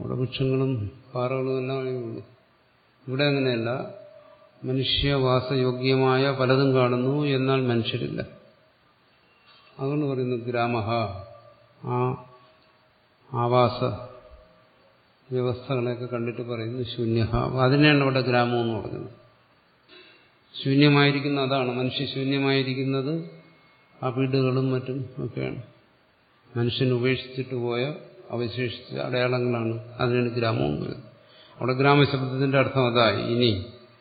അവിടെ വൃക്ഷങ്ങളും പാറകളും എല്ലാം ഉള്ളൂ ഇവിടെ അങ്ങനെയല്ല മനുഷ്യവാസയോഗ്യമായ പലതും കാണുന്നു എന്നാൽ മനുഷ്യരില്ല അതുകൊണ്ട് പറയുന്നു ഗ്രാമ ആ ആവാസ വ്യവസ്ഥകളെയൊക്കെ കണ്ടിട്ട് പറയുന്നു ശൂന്യ അതിനെയാണ് ഇവിടെ ഗ്രാമം എന്ന് പറഞ്ഞത് ശൂന്യമായിരിക്കുന്ന അതാണ് മനുഷ്യ ശൂന്യമായിരിക്കുന്നത് ആ വീടുകളും മറ്റും ഒക്കെയാണ് മനുഷ്യൻ ഉപേക്ഷിച്ചിട്ട് പോയ അവശേഷിച്ച അടയാളങ്ങളാണ് അതിനാണ് ഗ്രാമം എന്ന് പറയുന്നത് അവിടെ ഗ്രാമശബ്ദത്തിന്റെ അർത്ഥം അതായി ഇനി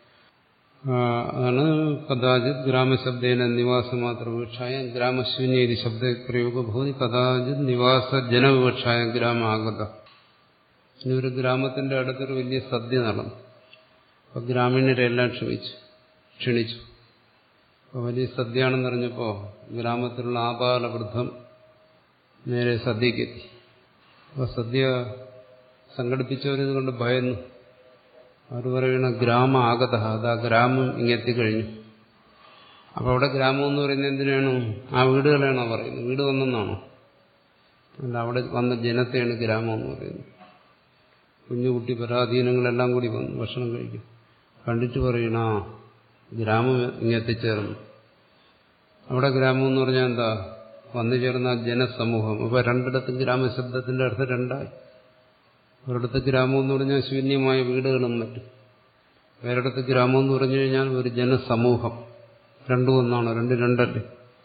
അതാണ് കഥാചിത് ഗ്രാമശബ്ദേന നിവാസമാത്ര വിവക്ഷായ ഗ്രാമശൂന്യ ശബ്ദ പ്രയോഗ ഭൂതി കഥാചിത് നിവാസ ജനവിവക്ഷായ ഗ്രാമാഗത ഇനി ഒരു ഗ്രാമത്തിന്റെ അടുത്തൊരു വലിയ സദ്യ നടന്നു അപ്പൊ ഗ്രാമീണരെല്ലാം ക്ഷമിച്ചു ക്ഷണിച്ചു അപ്പൊ വലിയ സദ്യയാണെന്നറിഞ്ഞപ്പോ ഗ്രാമത്തിലുള്ള ആപാല വൃദ്ധം നേരെ സദ്യക്കെത്തി അപ്പൊ സദ്യ സംഘടിപ്പിച്ചവരിത് കൊണ്ട് ഭയന്നു അവർ പറയണ ഗ്രാമ ആഗത അതാ ഗ്രാമം ഇങ്ങെത്തിക്കഴിഞ്ഞു അപ്പൊ അവിടെ ഗ്രാമം എന്ന് പറയുന്നത് എന്തിനാണ് ആ വീടുകളാണോ പറയുന്നത് വീട് വന്നെന്നാണോ അല്ല അവിടെ വന്ന ജനത്തെയാണ് ഗ്രാമം എന്ന് പറയുന്നത് കുഞ്ഞുകുട്ടി പരാധീനങ്ങളെല്ലാം കൂടി വന്നു ഭക്ഷണം കഴിക്കും കണ്ടിട്ട് പറയണ ഗ്രാമം ഇങ്ങെത്തിച്ചേർന്നു അവിടെ ഗ്രാമം എന്ന് പറഞ്ഞാൽ എന്താ വന്നു ചേർന്ന ജനസമൂഹം അപ്പൊ രണ്ടിടത്തും ഗ്രാമശബ്ദത്തിന്റെ അർത്ഥം രണ്ടായി ഒരിടത്ത് ഗ്രാമം എന്ന് പറഞ്ഞാൽ ശൂന്യമായ വീടുകളും മറ്റും വേറിടത്ത് ഗ്രാമം എന്ന് പറഞ്ഞു കഴിഞ്ഞാൽ ഒരു ജനസമൂഹം രണ്ടും ഒന്നാണ് രണ്ട് രണ്ടല്ലേ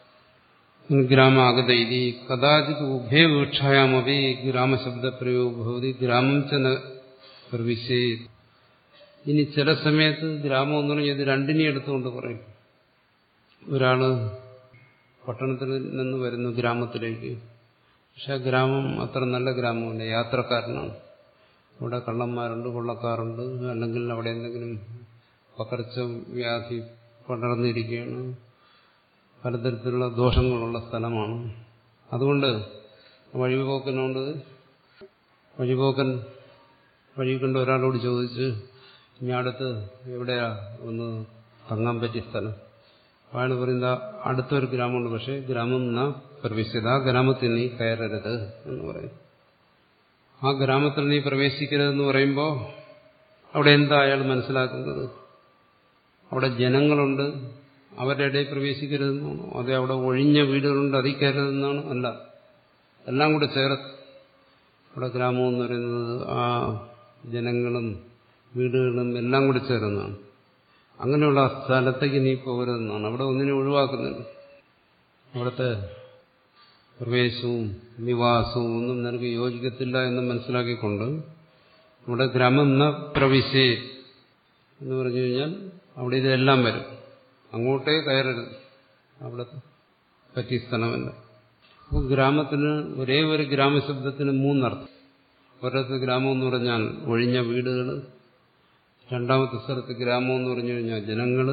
ഗ്രാമാഗത ഇതി കഥാചിത് ഉഭയവീക്ഷായാമപി ഗ്രാമശബ്ദ പ്രയോഗ ഭവതി ഗ്രാമം ച പ്രവിശേ ഇനി ചില സമയത്ത് ഗ്രാമം എന്ന് പറഞ്ഞാൽ ഇത് രണ്ടിനെയും എടുത്തുകൊണ്ട് പറയും ഒരാള് പട്ടണത്തിൽ നിന്ന് വരുന്നു ഗ്രാമത്തിലേക്ക് പക്ഷെ ഗ്രാമം അത്ര നല്ല ഗ്രാമമല്ല യാത്രക്കാരനാണ് അവിടെ കള്ളന്മാരുണ്ട് കൊള്ളക്കാറുണ്ട് അല്ലെങ്കിൽ അവിടെ എന്തെങ്കിലും പകർച്ച വ്യാധി പടർന്നിരിക്കുകയാണ് പലതരത്തിലുള്ള ദോഷങ്ങളുള്ള സ്ഥലമാണ് അതുകൊണ്ട് വഴിപോക്കനോട് വഴിപോക്കൻ വഴി കണ്ട ഒരാളോട് ചോദിച്ച് ഇനി അടുത്ത് എവിടെയാ ഒന്ന് തങ്ങാൻ പറ്റിയ സ്ഥലം അയാൾ പറയുന്ന അടുത്തൊരു ഗ്രാമമുണ്ട് പക്ഷേ ഗ്രാമം എന്നാ പ്രവേശിച്ചത് ആ ഗ്രാമത്തിൽ നീ കയറരുത് എന്ന് പറയും ആ ഗ്രാമത്തിൽ നീ പ്രവേശിക്കരുതെന്ന് പറയുമ്പോൾ അവിടെ എന്താ അയാൾ മനസ്സിലാക്കുന്നത് അവിടെ ജനങ്ങളുണ്ട് അവരുടെ ഇടയിൽ പ്രവേശിക്കരുതെന്നാണോ അതെ അവിടെ ഒഴിഞ്ഞ വീടുകളുണ്ട് അതിൽ കയറരുതെന്നാണ് അല്ല എല്ലാം കൂടെ ചേർത്ത് അവിടെ ഗ്രാമം എന്ന് പറയുന്നത് ആ ജനങ്ങളും വീടുകളും എല്ലാം കൂടി ചേർന്നതാണ് അങ്ങനെയുള്ള ആ സ്ഥലത്തേക്ക് നീ പോകരുതെന്നാണ് അവിടെ ഒന്നിനെ ഒഴിവാക്കുന്നുണ്ട് അവിടുത്തെ പ്രവേശവും നിവാസവും ഒന്നും നിനക്ക് യോജിക്കത്തില്ല എന്ന് മനസ്സിലാക്കിക്കൊണ്ട് ഇവിടെ ഗ്രാമം എന്ന പ്രവിശേ എന്ന് പറഞ്ഞു കഴിഞ്ഞാൽ അവിടെ ഇതെല്ലാം വരും അങ്ങോട്ടേ കയറരുത് അവിടെ പറ്റിയ സ്ഥലമല്ല അപ്പോൾ ഗ്രാമത്തിന് ഒരേ ഒരു ഗ്രാമശബ്ദത്തിന് മൂന്നർത്ഥം ഒരിടത്ത് ഗ്രാമം എന്ന് പറഞ്ഞാൽ ഒഴിഞ്ഞ വീടുകൾ രണ്ടാമത്തെ സ്ഥലത്ത് ഗ്രാമം എന്ന് പറഞ്ഞു കഴിഞ്ഞാൽ ജനങ്ങൾ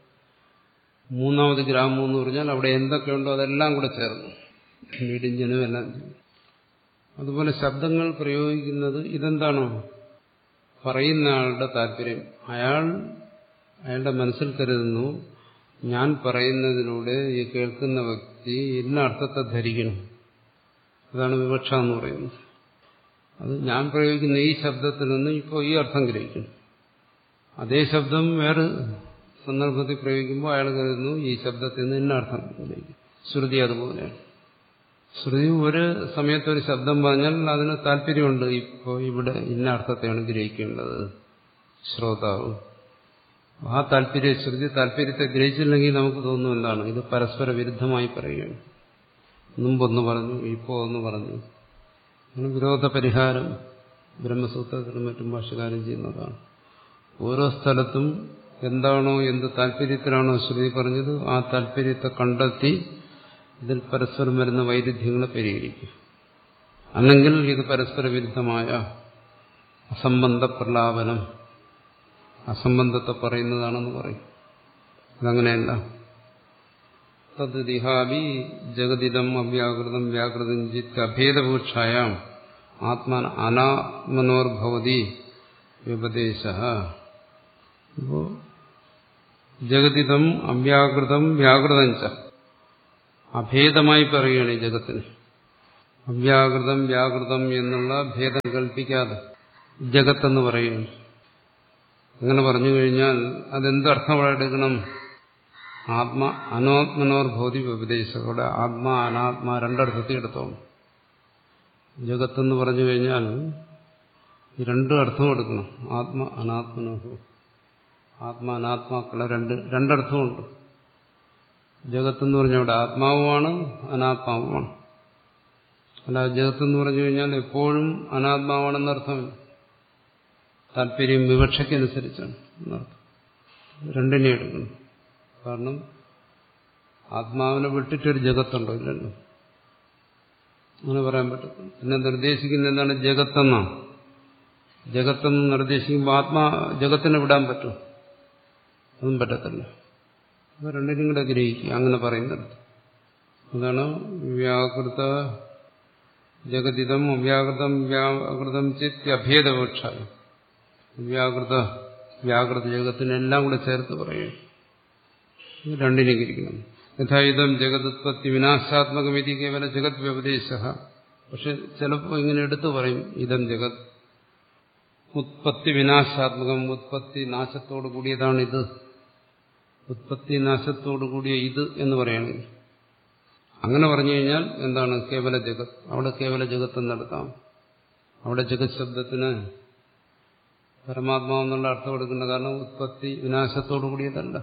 മൂന്നാമത് ഗ്രാമം എന്ന് പറഞ്ഞാൽ അവിടെ എന്തൊക്കെയുണ്ടോ അതെല്ലാം കൂടെ ചേർന്നു വീടും ജനവും എല്ലാം അതുപോലെ ശബ്ദങ്ങൾ പ്രയോഗിക്കുന്നത് ഇതെന്താണോ പറയുന്ന ആളുടെ താല്പര്യം അയാൾ അയാളുടെ മനസ്സിൽ കരുതുന്നു ഞാൻ പറയുന്നതിലൂടെ ഈ കേൾക്കുന്ന വ്യക്തി ഇന്ന അർത്ഥത്തെ ധരിക്കണം അതാണ് വിവക്ഷ എന്ന് പറയുന്നത് അത് ഞാൻ പ്രയോഗിക്കുന്ന ഈ ശബ്ദത്തിൽ നിന്ന് ഇപ്പോൾ ഈ അർത്ഥം ഗ്രഹിക്കണം അതേ ശബ്ദം വേറെ സന്ദർഭത്തിൽ പ്രയോഗിക്കുമ്പോൾ അയാൾ കരുതുന്നു ഈ ശബ്ദത്തിൽ നിന്ന് ഇന്ന അർത്ഥം ഗ്രഹിക്കും ശ്രുതി അതുപോലെയാണ് ശ്രുതി ഒരു സമയത്ത് ഒരു ശബ്ദം പറഞ്ഞാൽ അതിന് താല്പര്യമുണ്ട് ഇപ്പോൾ ഇവിടെ ഇന്ന അർത്ഥത്തെയാണ് ഗ്രഹിക്കേണ്ടത് ശ്രോതാവ് ആ താല്പര്യ ശ്രുതി താല്പര്യത്തെ ഗ്രഹിച്ചില്ലെങ്കിൽ നമുക്ക് തോന്നും എന്താണ് ഇത് പരസ്പര വിരുദ്ധമായി പറയുകയാണ് മുമ്പൊന്ന് പറഞ്ഞു ഇപ്പോൾ ഒന്ന് പറഞ്ഞു വിരോധ പരിഹാരം ബ്രഹ്മസൂത്രത്തിലും മറ്റും ഭാഷകാരം ചെയ്യുന്നതാണ് ഓരോ സ്ഥലത്തും എന്താണോ എന്ത് താല്പര്യത്തിലാണോ ശ്രുതി പറഞ്ഞത് ആ താല്പര്യത്തെ കണ്ടെത്തി ഇതിൽ പരസ്പരം വരുന്ന വൈരുദ്ധ്യങ്ങളെ പരിഹരിക്കും അല്ലെങ്കിൽ ഇത് പരസ്പര വിരുദ്ധമായ അസംബന്ധ പ്രലാപനം അസംബന്ധത്തെ പറയുന്നതാണെന്ന് പറയും അതങ്ങനെയല്ല തദ്ദിഹാബി ജഗതിദം അവ്യാകൃതം വ്യാകൃതം ചിത്ത് അഭേദഭൂക്ഷായാം ആത്മാൻ അനാത്മനോർഭവതി വ്യപദേശ അപ്പോ ജഗതിദം അവ്യാകൃതം വ്യാകൃതം ച അഭേദമായി പറയുകയാണ് ഈ ജഗത്തിന് അവ്യാകൃതം വ്യാകൃതം എന്നുള്ള ഭേദം കൽപ്പിക്കാതെ ജഗത്തെന്ന് പറയുന്നു അങ്ങനെ പറഞ്ഞു കഴിഞ്ഞാൽ അതെന്തർത്ഥം അവിടെ എടുക്കണം ആത്മ അനാത്മനോർ ഭൗതിക ഉപദേശം അവിടെ ആത്മാ അനാത്മ രണ്ടർത്ഥത്തിൽ എടുത്തോണം ജഗത്തെന്ന് പറഞ്ഞു കഴിഞ്ഞാൽ ഈ രണ്ട് അർത്ഥം എടുക്കണം ആത്മ അനാത്മനോഹോ ആത്മ അനാത്മാക്കളെ രണ്ട് രണ്ടർത്ഥമുണ്ട് ജഗത്തെന്ന് പറഞ്ഞാൽ അവിടെ ആത്മാവുമാണ് അനാത്മാവുമാണ് അല്ല ജഗത്തെന്ന് പറഞ്ഞു കഴിഞ്ഞാൽ എപ്പോഴും അനാത്മാവാണെന്നർത്ഥമില്ല താല്പര്യം വിവക്ഷയ്ക്കനുസരിച്ചാണ് എന്നർത്ഥം രണ്ടിനെ എടുക്കണം കാരണം ആത്മാവിനെ വിട്ടിട്ടൊരു ജഗത്തുണ്ടോ ഇല്ലല്ലോ അങ്ങനെ പറയാൻ പറ്റും പിന്നെ നിർദ്ദേശിക്കുന്ന എന്താണ് ജഗത്തെന്നാണ് ജഗത്തെന്ന് നിർദ്ദേശിക്കുമ്പോൾ ആത്മാ ജഗത്തിനെ വിടാൻ പറ്റും അതും പറ്റത്തില്ല അപ്പൊ രണ്ടിനും കൂടെ ഗ്രഹിക്കുക അങ്ങനെ പറയുന്നത് അതാണ് വ്യാകൃത ജഗതിതം അവ്യാകൃതം വ്യാകൃതം ചിത്യഭേദപക്ഷ വ്യാകൃത വ്യാകൃത ജഗത്തിനെല്ലാം കൂടെ ചേർത്ത് പറയും രണ്ടിനെ ഗ്രഹിക്കണം യഥായുധം ജഗതുത്പത്തി വിനാശാത്മകമിതി കേവല ജഗത് വ്യപദേശ പക്ഷെ ചിലപ്പോൾ ഇങ്ങനെ എടുത്തു പറയും ഇതം ജഗത് ഉത്പത്തി വിനാശാത്മകം ഉത്പത്തി നാശത്തോടു കൂടിയതാണ് ഇത് ഉത്പത്തി നാശത്തോടു കൂടിയ ഇത് എന്ന് പറയുകയാണെങ്കിൽ അങ്ങനെ പറഞ്ഞു കഴിഞ്ഞാൽ എന്താണ് കേവല ജഗത് അവിടെ കേവല ജഗത്ത് നടത്താം അവിടെ ജഗത് ശബ്ദത്തിന് പരമാത്മാവെന്നുള്ള അർത്ഥം എടുക്കേണ്ട കാരണം ഉത്പത്തി വിനാശത്തോടു കൂടിയതല്ല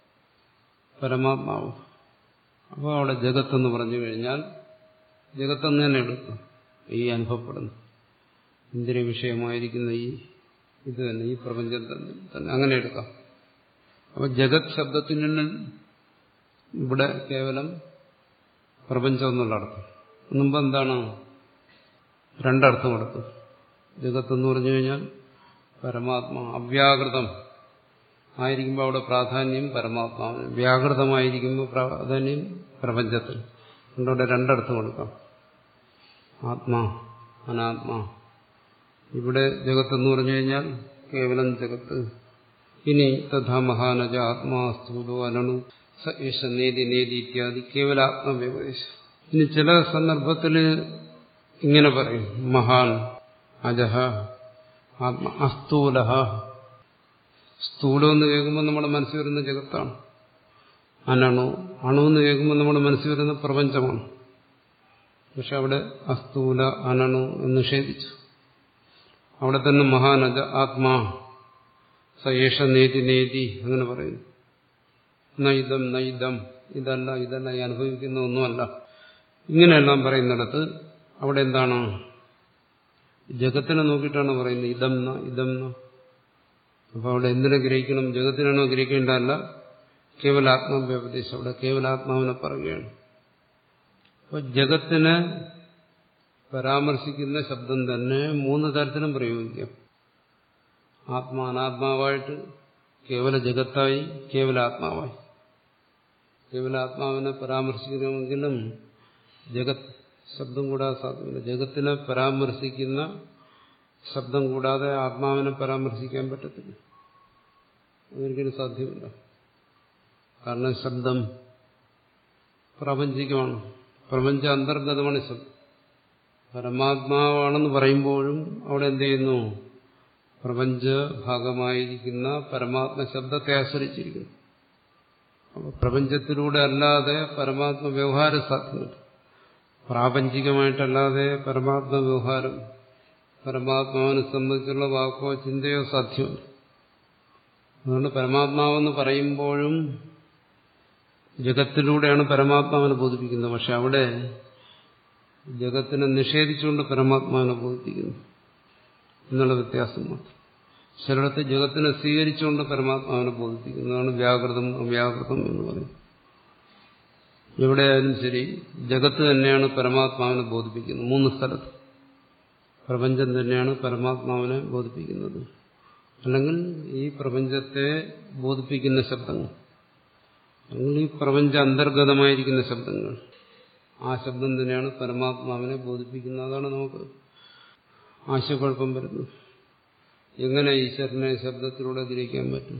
പരമാത്മാവ് അപ്പോൾ അവിടെ ജഗത്തെന്ന് പറഞ്ഞു കഴിഞ്ഞാൽ ജഗത്തെന്ന് തന്നെ എടുക്കും ഈ അനുഭവപ്പെടുന്നു ഇന്ദ്രിയ വിഷയമായിരിക്കുന്ന ഈ ഇത് തന്നെ ഈ പ്രപഞ്ചം തന്നെ അങ്ങനെ എടുക്കാം അപ്പോൾ ജഗത് ശബ്ദത്തിന് ഇവിടെ കേവലം പ്രപഞ്ചം എന്നുള്ള അർത്ഥം മുമ്പ് എന്താണ് രണ്ടർത്ഥം എടുത്തു ജഗത്തെന്ന് പറഞ്ഞു കഴിഞ്ഞാൽ പരമാത്മാ അവ്യാകൃതം ആയിരിക്കുമ്പോൾ അവിടെ പ്രാധാന്യം പരമാത്മാവിന് വ്യാകൃതമായിരിക്കുമ്പോൾ പ്രാധാന്യം പ്രപഞ്ചത്തിൽ അതുകൊണ്ട് രണ്ടർത്ഥം കൊടുക്കാം ആത്മാ അനാത്മാ ഇവിടെ ജഗത്തെന്ന് പറഞ്ഞു കഴിഞ്ഞാൽ കേവലം ജഗത്ത് ഇനി തഥാ മഹാനജ ആത്മാ സ്ഥൂലോ അനണു സ ഏഷ നേതി നേതി ഇത്യാദി കേവലാത്മവ്യപദേശം ഇനി ചില സന്ദർഭത്തിൽ ഇങ്ങനെ പറയും മഹാൻ അജഹ ആത്മ അസ്ഥൂല സ്ഥൂലം എന്ന് കേൾക്കുമ്പോൾ നമ്മുടെ മനസ്സിൽ വരുന്ന ജഗത്താണ് അനണു അണു എന്ന് കേൾക്കുമ്പോൾ നമ്മുടെ മനസ്സിൽ വരുന്ന പ്രപഞ്ചമാണ് പക്ഷെ അവിടെ അസ്ഥൂല അനണു എന്ന് നിഷേധിച്ചു അവിടെ തന്നെ മഹാനജ ആത്മാ സയേഷ നേതി നേതി അങ്ങനെ പറയുന്നു നൈതം നൈതം ഇതല്ല ഇതല്ല ഈ അനുഭവിക്കുന്ന ഒന്നുമല്ല ഇങ്ങനെയെല്ലാം പറയുന്നിടത്ത് അവിടെ എന്താണ് ജഗത്തിനെ നോക്കിയിട്ടാണ് പറയുന്നത് ഇതം ന ഇതം ന അപ്പൊ അവിടെ എന്തിനെ ഗ്രഹിക്കണം ജഗത്തിനാണോ ഗ്രഹിക്കേണ്ടതല്ല കേവലാത്മാവ്യപദേശം അവിടെ കേവലാത്മാവിനെ പറയുകയാണ് അപ്പൊ ജഗത്തിനെ പരാമർശിക്കുന്ന ശബ്ദം തന്നെ മൂന്ന് തരത്തിലും പ്രയോഗിക്കാം ആത്മാ അനാത്മാവായിട്ട് കേവല ജഗത്തായി കേവലാത്മാവായി കേവലാത്മാവിനെ പരാമർശിക്കണമെങ്കിലും ജഗത് ശബ്ദം കൂടാതെ സാധ്യമല്ല ജഗത്തിനെ പരാമർശിക്കുന്ന ശബ്ദം കൂടാതെ ആത്മാവിനെ പരാമർശിക്കാൻ പറ്റത്തില്ല അതൊരിക്കലും സാധ്യമല്ല കാരണം ശബ്ദം പ്രാപഞ്ചികമാണ് പ്രപഞ്ച അന്തർഗതമാണ് ശബ്ദം പരമാത്മാവാണെന്ന് പറയുമ്പോഴും അവിടെ എന്ത് ചെയ്യുന്നു പ്രപഞ്ച ഭാഗമായിരിക്കുന്ന പരമാത്മ ശബ്ദത്തെ ആശ്രയിച്ചിരിക്കുന്നു അപ്പോൾ പ്രപഞ്ചത്തിലൂടെ അല്ലാതെ പരമാത്മ വ്യവഹാരം സാധ്യമല്ല പ്രാപഞ്ചികമായിട്ടല്ലാതെ പരമാത്മ വ്യവഹാരം പരമാത്മാവിനെ സംബന്ധിച്ചുള്ള വാക്കോ ചിന്തയോ സാധ്യമല്ല അതുകൊണ്ട് പരമാത്മാവെന്ന് പറയുമ്പോഴും ജഗത്തിലൂടെയാണ് പരമാത്മാവിനെ ബോധിപ്പിക്കുന്നത് പക്ഷെ അവിടെ ജഗത്തിനെ നിഷേധിച്ചുകൊണ്ട് പരമാത്മാവിനെ ബോധിപ്പിക്കുന്നു എന്നുള്ള വ്യത്യാസം മാത്രം ചിലയിടത്ത് ജഗത്തിനെ സ്വീകരിച്ചുകൊണ്ട് പരമാത്മാവിനെ ബോധിപ്പിക്കുന്നതാണ് വ്യാകൃതം അവ്യാകൃതം എന്ന് പറയുന്നത് എവിടെയായാലും ശരി ജഗത്ത് തന്നെയാണ് പരമാത്മാവിനെ ബോധിപ്പിക്കുന്നത് മൂന്ന് സ്ഥലത്ത് പ്രപഞ്ചം തന്നെയാണ് പരമാത്മാവിനെ ബോധിപ്പിക്കുന്നത് അല്ലെങ്കിൽ ഈ പ്രപഞ്ചത്തെ ബോധിപ്പിക്കുന്ന ശബ്ദങ്ങൾ അല്ലെങ്കിൽ ഈ പ്രപഞ്ച അന്തർഗതമായിരിക്കുന്ന ശബ്ദങ്ങൾ ആ ശബ്ദം തന്നെയാണ് പരമാത്മാവിനെ ബോധിപ്പിക്കുന്നത് അതാണ് നമുക്ക് ആശയക്കുഴപ്പം വരുന്നത് എങ്ങനെ ഈശ്വരനെ ശബ്ദത്തിലൂടെ ഗ്രഹിക്കാൻ പറ്റും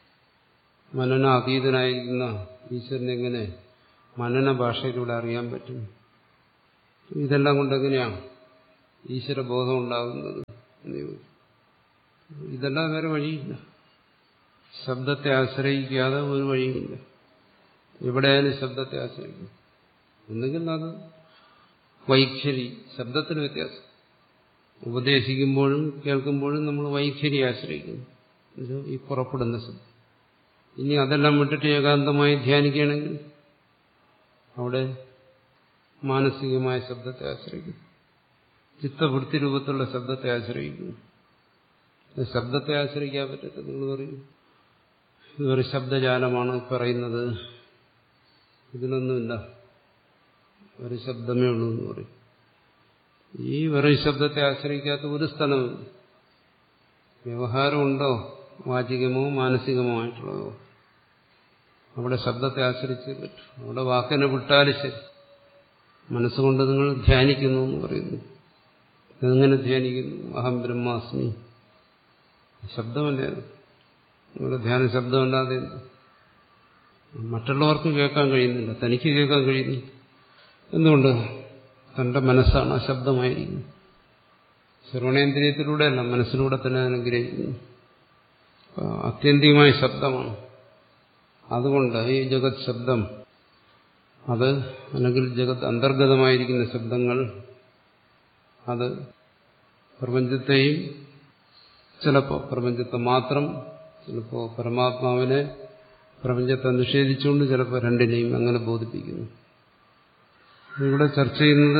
മനന അതീതനായിരിക്കുന്ന ഈശ്വരനെ എങ്ങനെ മനന ഭാഷയിലൂടെ അറിയാൻ പറ്റും ഇതെല്ലാം കൊണ്ട് എങ്ങനെയാണ് ഈശ്വരബോധം ഉണ്ടാകുന്നത് എന്ന് ചോദിച്ചു ഇതെല്ലാം വേറെ വഴിയില്ല ശബ്ദത്തെ ആശ്രയിക്കാതെ ഒരു വഴിയുമില്ല എവിടെയായാലും ശബ്ദത്തെ ആശ്രയിക്കും ഒന്നുകിൽ അത് വൈഖരി ശബ്ദത്തിന് വ്യത്യാസം ഉപദേശിക്കുമ്പോഴും കേൾക്കുമ്പോഴും നമ്മൾ വൈഖരി ആശ്രയിക്കുന്നു ഇത് ഈ പുറപ്പെടുന്ന ശബ്ദം ഇനി അതെല്ലാം വിട്ടിട്ട് ഏകാന്തമായി ധ്യാനിക്കുകയാണെങ്കിൽ അവിടെ മാനസികമായ ശബ്ദത്തെ ആശ്രയിക്കും ചിത്തവൃത്തി രൂപത്തിലുള്ള ശബ്ദത്തെ ആശ്രയിക്കുന്നു ശബ്ദത്തെ ആശ്രയിക്കാൻ പറ്റത്തില്ല നിങ്ങൾ പറയും ഇതൊരു ശബ്ദജാലമാണ് പറയുന്നത് ഇതിനൊന്നുമില്ല ഒരു ശബ്ദമേ ഉള്ളൂ എന്ന് പറയും ഈ വെറും ശബ്ദത്തെ ആശ്രയിക്കാത്ത ഒരു സ്ഥലമില്ല വ്യവഹാരമുണ്ടോ വാചികമോ മാനസികമോ ആയിട്ടുള്ളതോ അവിടെ ശബ്ദത്തെ ആശ്രയിച്ച് പറ്റും അവിടെ വാക്കിനെ വിട്ടാലും ശരി മനസ്സുകൊണ്ട് നിങ്ങൾ ധ്യാനിക്കുന്നു എന്ന് പറയുന്നു എങ്ങനെ ധ്യാനിക്കുന്നു അഹം ബ്രഹ്മാസ്മി ശബ്ദമല്ലേ നിങ്ങളുടെ ധ്യാന ശബ്ദമല്ലാതെ മറ്റുള്ളവർക്ക് കേൾക്കാൻ കഴിയുന്നില്ല തനിക്ക് കേൾക്കാൻ കഴിയുന്നു എന്തുകൊണ്ട് തന്റെ മനസ്സാണ് ആ ശബ്ദമായിരിക്കുന്നത് ശ്രവണേന്ദ്രിയത്തിലൂടെയല്ല മനസ്സിലൂടെ തന്നെ അനുഗ്രഹിക്കുന്നു ആത്യന്തികമായ ശബ്ദമാണ് അതുകൊണ്ട് ഈ ജഗത് ശബ്ദം അത് അല്ലെങ്കിൽ ജഗത് അന്തർഗതമായിരിക്കുന്ന ശബ്ദങ്ങൾ അത് പ്രപഞ്ചത്തെയും ചിലപ്പോൾ പ്രപഞ്ചത്തെ മാത്രം ചിലപ്പോൾ പരമാത്മാവിനെ പ്രപഞ്ചത്തെ നിഷേധിച്ചുകൊണ്ട് ചിലപ്പോൾ രണ്ടിനെയും അങ്ങനെ ബോധിപ്പിക്കുന്നു ഇവിടെ ചർച്ച ചെയ്യുന്നത്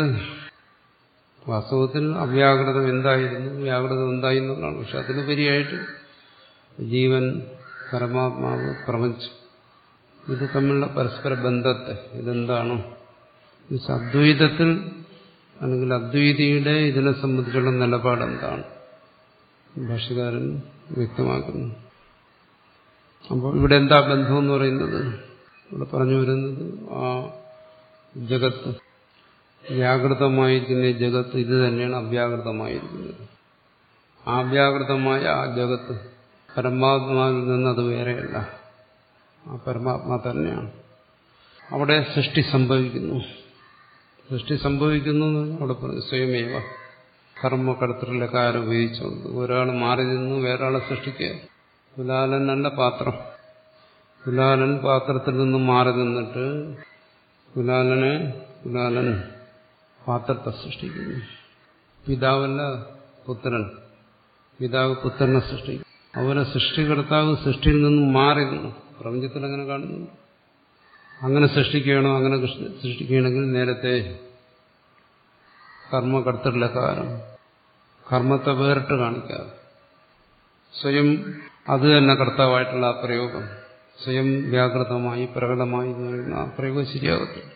വാസ്തവത്തിൽ അവ്യാകൃതം എന്തായിരുന്നു വ്യാകൃതം എന്തായി എന്നുള്ളതാണ് പക്ഷെ അതിനുപരിയായിട്ട് ജീവൻ പരമാത്മാവ് പ്രപഞ്ചം ഇത് തമ്മിലുള്ള പരസ്പര ബന്ധത്തെ ഇതെന്താണ് അദ്വൈതത്തിൽ അല്ലെങ്കിൽ അദ്വൈതിയുടെ ഇതിനെ സംബന്ധിച്ചുള്ള നിലപാട് എന്താണ് ഭാഷകാരൻ വ്യക്തമാക്കുന്നു അപ്പോൾ ഇവിടെ എന്താ ബന്ധം എന്ന് പറയുന്നത് ഇവിടെ പറഞ്ഞു വരുന്നത് ആ ജഗത്ത് വ്യാകൃതമായിരിക്കുന്ന ഈ ജഗത്ത് ഇത് തന്നെയാണ് അവ്യാകൃതമായിരിക്കുന്നത് ആ വ്യാകൃതമായ ആ ജഗത്ത് പരമാത്മാവിൽ നിന്ന് അത് വേറെയല്ല ആ പരമാത്മാ തന്നെയാണ് അവിടെ സൃഷ്ടി സംഭവിക്കുന്നു സൃഷ്ടി സംഭവിക്കുന്നു എന്ന് അവിടെ പറഞ്ഞു സ്വയമേവ കർമ്മകടത്തിലക്കാരം ഉപയോഗിച്ചുകൊണ്ട് ഒരാൾ മാറി നിന്ന് വേറൊരാളെ സൃഷ്ടിക്കുക കുലാലനല്ല പാത്രം കുലാലൻ പാത്രത്തിൽ നിന്ന് മാറി നിന്നിട്ട് കുലാലനെ കുലാലൻ പാത്രത്തെ സൃഷ്ടിക്കുന്നു പിതാവല്ല പുത്രൻ പിതാവ് പുത്രനെ സൃഷ്ടിക്കും അവരെ സൃഷ്ടികർത്താവ് സൃഷ്ടിയിൽ നിന്നും മാറി നിന്നു പ്രപഞ്ചത്തിൽ അങ്ങനെ കാണുന്നുണ്ട് അങ്ങനെ സൃഷ്ടിക്കുകയാണോ അങ്ങനെ സൃഷ്ടിക്കുകയാണെങ്കിൽ നേരത്തെ കർമ്മകർത്തൃലകാരം കർമ്മത്തെ വേറിട്ട് കാണിക്കാതെ സ്വയം അത് തന്നെ കർത്താവായിട്ടുള്ള ആ പ്രയോഗം സ്വയം വ്യാകൃതമായി പ്രകടമായി എന്ന് പറയുന്ന ആ പ്രയോഗം ശരിയാകത്തില്ല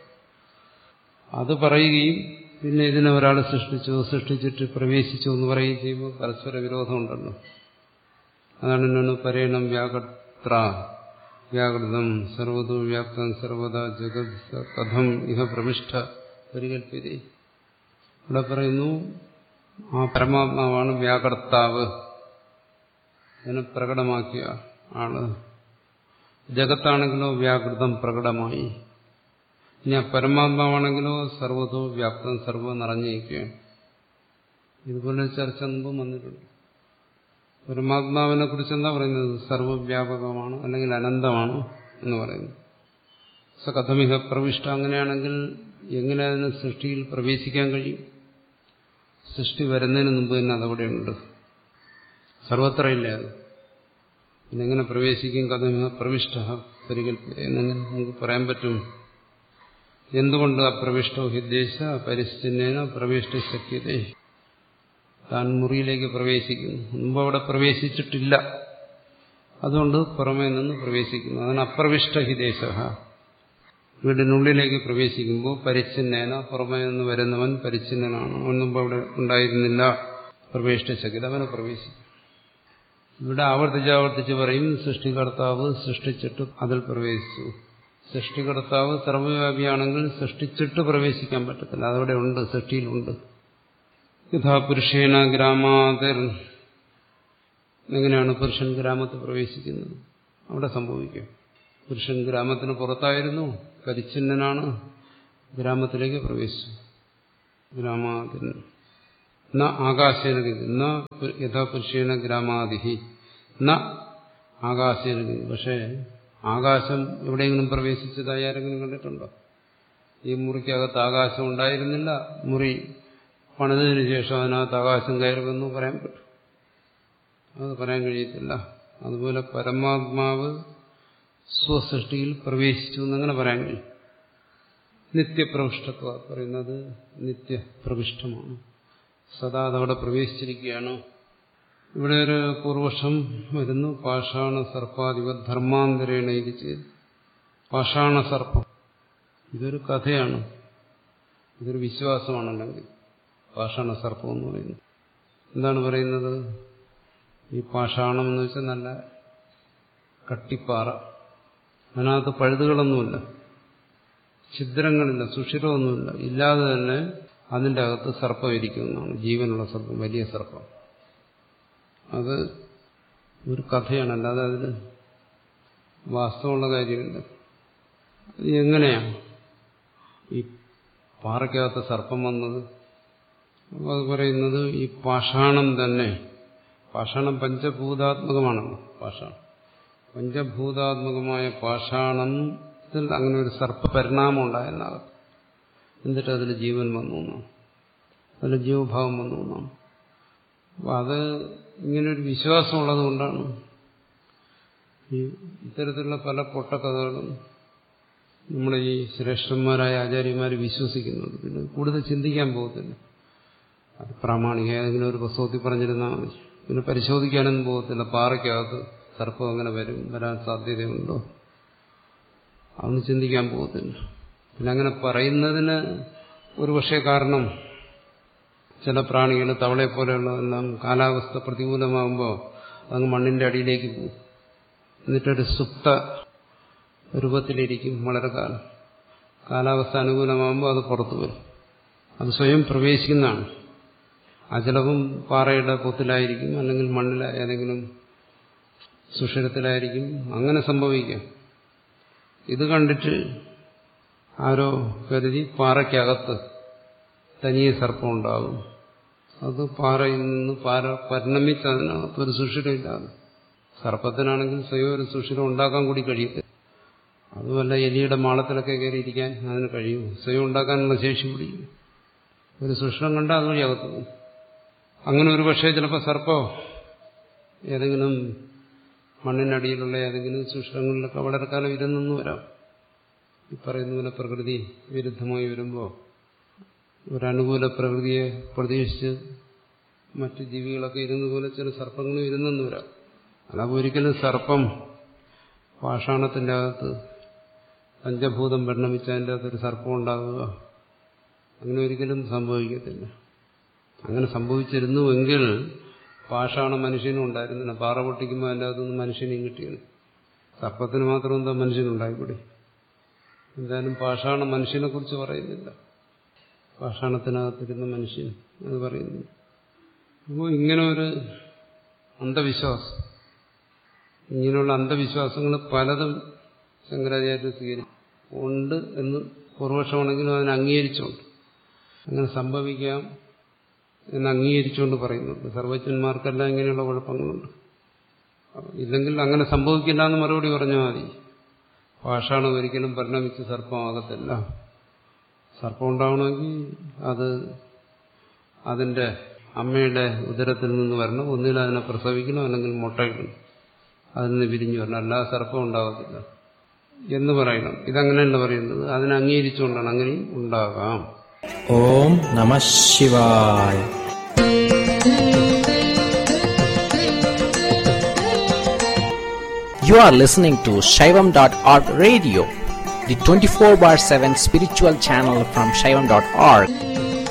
അത് പറയുകയും പിന്നെ ഇതിനെ ഒരാൾ സൃഷ്ടിച്ചു സൃഷ്ടിച്ചിട്ട് പ്രവേശിച്ചു എന്ന് പറയുകയും ചെയ്യുമ്പോൾ പരസ്പര വിരോധമുണ്ടല്ലോ അതാണ് എന്നോട് പരേണം വ്യാകർത്ര വ്യാകൃതം സർവതോ വ്യാപ്തം സർവത ജഗത് കഥം ഇഹ പ്രവിഷ്ട പരികൽപ്പിതേ ഇവിടെ പറയുന്നു ആ പരമാത്മാവാണ് വ്യാകർത്താവ് അതിനെ പ്രകടമാക്കിയ ആള് ജഗത്താണെങ്കിലോ വ്യാകൃതം പ്രകടമായി ഇനി ആ പരമാത്മാവാണെങ്കിലോ സർവതോ വ്യാപ്തം സർവ്വ നിറഞ്ഞിരിക്കുകയാണ് ഇതുപോലെ ചർച്ച മുമ്പ് വന്നിട്ടുണ്ട് പരമാത്മാവിനെ കുറിച്ച് എന്താ പറയുന്നത് സർവവ്യാപകമാണ് അല്ലെങ്കിൽ അനന്തമാണ് എന്ന് പറയുന്നു സകഥമിക പ്രവിഷ്ട അങ്ങനെയാണെങ്കിൽ എങ്ങനെ അതിന് സൃഷ്ടിയിൽ പ്രവേശിക്കാൻ കഴിയും സൃഷ്ടി വരുന്നതിന് മുമ്പ് തന്നെ അതവിടെയുണ്ട് സർവത്ര ഇല്ല അത് പിന്നെങ്ങനെ പ്രവേശിക്കും കഥമിക പ്രവിഷ്ട പരികൽപ്പ എന്നെങ്ങനെ നമുക്ക് പറയാൻ പറ്റും എന്തുകൊണ്ട് അപ്രവിഷ്ടോ ഹിദ്ദേശ പരിസ്ഥിതിന പ്രവേഷ്ട ശക്യത താൻ മുറിയിലേക്ക് പ്രവേശിക്കുന്നു മുമ്പ് അവിടെ പ്രവേശിച്ചിട്ടില്ല അതുകൊണ്ട് പുറമേ നിന്ന് പ്രവേശിക്കുന്നു അതാണ് അപ്രവിഷ്ട ഹിദേശ വീടിനുള്ളിലേക്ക് പ്രവേശിക്കുമ്പോൾ പരിച്ഛിന്നേന പുറമേ നിന്ന് വരുന്നവൻ പരിച്ഛിന്നനാണ് അവൻ മുമ്പ് അവിടെ ഉണ്ടായിരുന്നില്ല പ്രവേശിച്ച ശക്തി അവനെ പ്രവേശിക്കും ഇവിടെ ആവർത്തിച്ച് ആവർത്തിച്ച് പറയും സൃഷ്ടികർത്താവ് സൃഷ്ടിച്ചിട്ട് അതിൽ പ്രവേശിച്ചു സൃഷ്ടികർത്താവ് സർവ്വവ്യാപിയാണെങ്കിൽ സൃഷ്ടിച്ചിട്ട് പ്രവേശിക്കാൻ പറ്റത്തില്ല അതവിടെ ഉണ്ട് സൃഷ്ടിയിലുണ്ട് യഥാ പുരുഷേന ഗ്രാമാതിർ എങ്ങനെയാണ് പുരുഷൻ ഗ്രാമത്തിൽ പ്രവേശിക്കുന്നത് അവിടെ സംഭവിക്കും പുരുഷൻ ഗ്രാമത്തിന് പുറത്തായിരുന്നു പരിച്ഛിന്നനാണ് ഗ്രാമത്തിലേക്ക് പ്രവേശിച്ചു ഗ്രാമാതിന് ന ആകാശേന ഗതി ന യഥാ പുരുഷേണ ഗ്രാമാതിഹി ന ആകാശേന ഗതി പക്ഷേ ആകാശം എവിടെയെങ്കിലും പ്രവേശിച്ചതായി ആരെങ്കിലും കണ്ടിട്ടുണ്ടോ ഈ മുറിക്കകത്ത് ആകാശം ഉണ്ടായിരുന്നില്ല മുറി പണിതതിനു ശേഷം അതിനകത്ത് ആകാശം കയറുമെന്ന് പറയാൻ പറ്റും അത് പറയാൻ കഴിയത്തില്ല അതുപോലെ പരമാത്മാവ് സ്വസൃഷ്ടിയിൽ പ്രവേശിച്ചു എന്നങ്ങനെ പറയാൻ കഴിയും നിത്യപ്രവിഷ്ടത്വ പറയുന്നത് നിത്യപ്രവിഷ്ടമാണ് സദാ അതവിടെ പ്രവേശിച്ചിരിക്കുകയാണ് ഇവിടെ ഒരു പൂർവക്ഷം വരുന്നു പാഷാണ സർപ്പാധിപ ധർമാന്തരേണ ഇത് ചെയ്ത് പാഷാണ സർപ്പം ഇതൊരു കഥയാണ് ഇതൊരു വിശ്വാസമാണല്ലെങ്കിൽ പാഷാണ സർപ്പം എന്ന് പറയുന്നത് എന്താണ് പറയുന്നത് ഈ പാഷാണം എന്ന് വെച്ചാൽ നല്ല കട്ടിപ്പാറ അതിനകത്ത് പഴുതുകളൊന്നുമില്ല ഛിദ്രങ്ങളില്ല സുഷിരമൊന്നുമില്ല ഇല്ലാതെ തന്നെ അതിൻ്റെ അകത്ത് സർപ്പം ഇരിക്കുന്നതാണ് ജീവനുള്ള സർപ്പം വലിയ സർപ്പം അത് ഒരു കഥയാണ് അല്ലാതെ അതിന് വാസ്തവമുള്ള കാര്യമില്ല എങ്ങനെയാണ് ഈ പാറയ്ക്കകത്ത് സർപ്പം വന്നത് അപ്പോൾ അത് പറയുന്നത് ഈ പാഷാണം തന്നെ പാഷാണം പഞ്ചഭൂതാത്മകമാണല്ലോ പാഷാണം പഞ്ചഭൂതാത്മകമായ പാഷാണത്തിൽ അങ്ങനെ ഒരു സർപ്പ പരിണാമം ഉണ്ടായെന്നാകത്ത് എന്നിട്ട് അതിൽ ജീവൻ വന്നു എന്നാണ് അതിൽ ജീവഭാവം വന്നു എന്നാണ് അപ്പം അത് ഇങ്ങനൊരു വിശ്വാസമുള്ളത് കൊണ്ടാണ് ഈ ഇത്തരത്തിലുള്ള പല പൊട്ടക്കഥകളും നമ്മുടെ ഈ ശ്രേഷ്ഠന്മാരായ ആചാര്യന്മാർ വിശ്വസിക്കുന്നുണ്ട് പിന്നെ കൂടുതൽ ചിന്തിക്കാൻ പോകത്തില്ല അത് പ്രാമാണിക ഏതെങ്കിലും ഒരു പുസ്തകത്തിൽ പറഞ്ഞിരുന്നാൽ മതി പിന്നെ പരിശോധിക്കാനൊന്നും പോകത്തില്ല പാറയ്ക്കകത്ത് സർപ്പം അങ്ങനെ വരും വരാൻ സാധ്യതയുണ്ടോ അതൊന്നും ചിന്തിക്കാൻ പോകത്തില്ല പിന്നെ അങ്ങനെ പറയുന്നതിന് ഒരു പക്ഷേ കാരണം ചില പ്രാണികൾ തവളയെ പോലെയുള്ളതെല്ലാം കാലാവസ്ഥ പ്രതികൂലമാകുമ്പോൾ അങ്ങ് മണ്ണിന്റെ അടിയിലേക്ക് പോകും എന്നിട്ടൊരു സുപ്ത രൂപത്തിലിരിക്കും വളരെ കാലം കാലാവസ്ഥ അനുകൂലമാകുമ്പോൾ അത് പുറത്തു വരും അത് സ്വയം പ്രവേശിക്കുന്നതാണ് ആ ചിലപ്പം പാറയുടെ പൊത്തിലായിരിക്കും അല്ലെങ്കിൽ മണ്ണില ഏതെങ്കിലും സുഷിരത്തിലായിരിക്കും അങ്ങനെ സംഭവിക്കാം ഇത് കണ്ടിട്ട് ആരോ കരുതി പാറയ്ക്കകത്ത് തനിയെ സർപ്പം ഉണ്ടാകും അത് പാറയിൽ നിന്ന് പാറ പരിണമിച്ച് അതിനകത്ത് ഒരു സുഷിരമില്ലാതെ സർപ്പത്തിനാണെങ്കിൽ സ്വയം ഒരു സുഷിരം ഉണ്ടാക്കാൻ കൂടി കഴിയത്തില്ല അതുമല്ല എലിയുടെ മാളത്തിലൊക്കെ കയറിയിരിക്കാൻ അതിന് കഴിയും സ്വയം ഉണ്ടാക്കാനുള്ള ശേഷി പിടിക്കും ഒരു സുഷിരം കണ്ടാൽ അതുവഴി അകത്ത് പോകും അങ്ങനെ ഒരു പക്ഷേ ചിലപ്പോൾ സർപ്പോ ഏതെങ്കിലും മണ്ണിനടിയിലുള്ള ഏതെങ്കിലും സുഷിരങ്ങളിലൊക്കെ വളരെ കാലം ഇരുന്നെന്ന് വരാം ഈ പറയുന്ന പോലെ പ്രകൃതി വിരുദ്ധമായി വരുമ്പോൾ ഒരനുകൂല പ്രകൃതിയെ പ്രതീക്ഷിച്ച് മറ്റു ജീവികളൊക്കെ ഇരുന്ന പോലെ ചില സർപ്പങ്ങളും ഇരുന്നെന്ന് വരാം അല്ലാതെ ഒരിക്കലും സർപ്പം പാഷാണത്തിൻ്റെ അകത്ത് പഞ്ചഭൂതം പരിണമിച്ച് അതിൻ്റെ അകത്തൊരു സർപ്പം ഉണ്ടാകുക അങ്ങനെ ഒരിക്കലും സംഭവിക്കത്തില്ല അങ്ങനെ സംഭവിച്ചിരുന്നുവെങ്കിൽ പാഷാണ മനുഷ്യനും ഉണ്ടായിരുന്നില്ല പാറ പൊട്ടിക്കുമ്പോൾ അതിൻ്റെ അകത്തുനിന്ന് മനുഷ്യനെയും കിട്ടിയത് സർപ്പത്തിന് മാത്രം എന്താ മനുഷ്യനുണ്ടായിക്കൂടെ എന്തായാലും പാഷാണ മനുഷ്യനെ കുറിച്ച് പറയുന്നില്ല പാഷാണത്തിനകത്തിരുന്ന മനുഷ്യൻ അത് പറയുന്നു അപ്പോൾ ഇങ്ങനെ ഒരു അന്ധവിശ്വാസം ഇങ്ങനെയുള്ള അന്ധവിശ്വാസങ്ങൾ പലതും ശങ്കരാചാര്യ സ്വീകരിച്ചു ഉണ്ട് എന്ന് പൂർവക്ഷമാണെങ്കിലും അതിനെ അംഗീകരിച്ചുകൊണ്ട് അങ്ങനെ സംഭവിക്കാം എന്ന് അംഗീകരിച്ചുകൊണ്ട് പറയുന്നുണ്ട് സർവജ്ഞന്മാർക്കെല്ലാം ഇങ്ങനെയുള്ള കുഴപ്പങ്ങളുണ്ട് ഇല്ലെങ്കിൽ അങ്ങനെ സംഭവിക്കില്ല എന്ന് മറുപടി പറഞ്ഞാൽ മതി പാഷാണം ഒരിക്കലും പരിണമിച്ച് സർപ്പമാകത്തില്ല സർപ്പം ഉണ്ടാവണമെങ്കിൽ അത് അതിന്റെ അമ്മയുടെ ഉദരത്തിൽ നിന്ന് വരണം ഒന്നിൽ അതിനെ പ്രസവിക്കണം അല്ലെങ്കിൽ മുട്ടയിടണം അതിൽ നിന്ന് വിരിഞ്ഞു വരണം അല്ലാതെ സർപ്പം ഉണ്ടാകത്തില്ല എന്ന് പറയണം ഇതങ്ങനെയല്ല പറയുന്നത് അതിനെ അംഗീകരിച്ചുകൊണ്ടാണ് അങ്ങനെയും ഉണ്ടാകാം ഓം നമ ശിവായ You are listening to Shaivam.org radio, the 24 bar 7 spiritual channel from Shaivam.org.